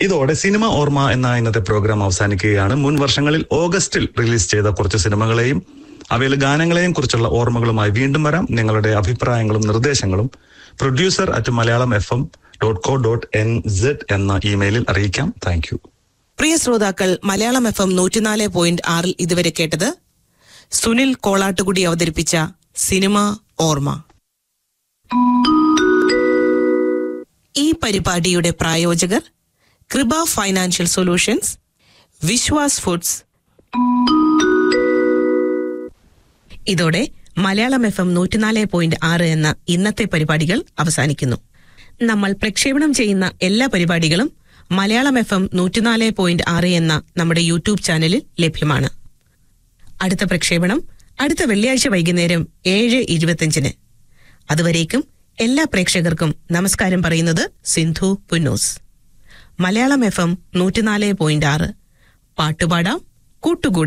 ഇതോടെ സിനിമ ഓർമ്മ എന്ന ഇന്നത്തെ പ്രോഗ്രാം അവസാനിക്കുകയാണ് മുൻ വർഷങ്ങളിൽ ഓഗസ്റ്റിൽ റിലീസ് ചെയ്ത കുറച്ച് സിനിമകളെയും അവയിലെ ഗാനങ്ങളെയും കുറിച്ചുള്ള ഓർമ്മകളുമായി വീണ്ടും വരാം നിങ്ങളുടെ അഭിപ്രായങ്ങളും നിർദ്ദേശങ്ങളും producer at Malayalam F M dot co dot N Z എന്ന ഇമെയിലിൽ അറിയിക്കാം താങ്ക് യു പ്രിയ ശ്രോതാക്കൾ മലയാളം എഫ് എം നൂറ്റിനാല് പോയിന്റ് ആറിൽ ഇതുവരെ കേട്ടത് സുനിൽ കോളാട്ടുകുടി അവതരിപ്പിച്ച സിനിമ ഓർമ്മ ഈ പരിപാടിയുടെ പ്രായോജകർ കൃപ ഫൈനാൻഷ്യൽ സൊല്യൂഷൻസ് വിശ്വാസ് ഫുഡ്സ് ഇതോടെ മലയാളം എഫ് എം നൂറ്റിനാല് പോയിന്റ് ആറ് എന്ന ഇന്നത്തെ പരിപാടികൾ അവസാനിക്കുന്നു നമ്മൾ പ്രക്ഷേപണം ചെയ്യുന്ന എല്ലാ പരിപാടികളും മലയാളം എഫ് എം നൂറ്റിനാല് പോയിന്റ് ആറ് എന്ന നമ്മുടെ യൂട്യൂബ് ചാനലിൽ ലഭ്യമാണ് അടുത്ത പ്രക്ഷേപണം അടുത്ത വെള്ളിയാഴ്ച വൈകുന്നേരം ഏഴ് ഇരുപത്തിയഞ്ചിന് അതുവരേക്കും എല്ലാ പ്രേക്ഷകർക്കും നമസ്കാരം പറയുന്നത് സിന്ധു പുന്നൂസ് മലയാളം എഫ് എം നൂറ്റിനാല് പോയിന്റ് ആറ് പാട്ടുപാടാം കൂട്ടുകൂടാം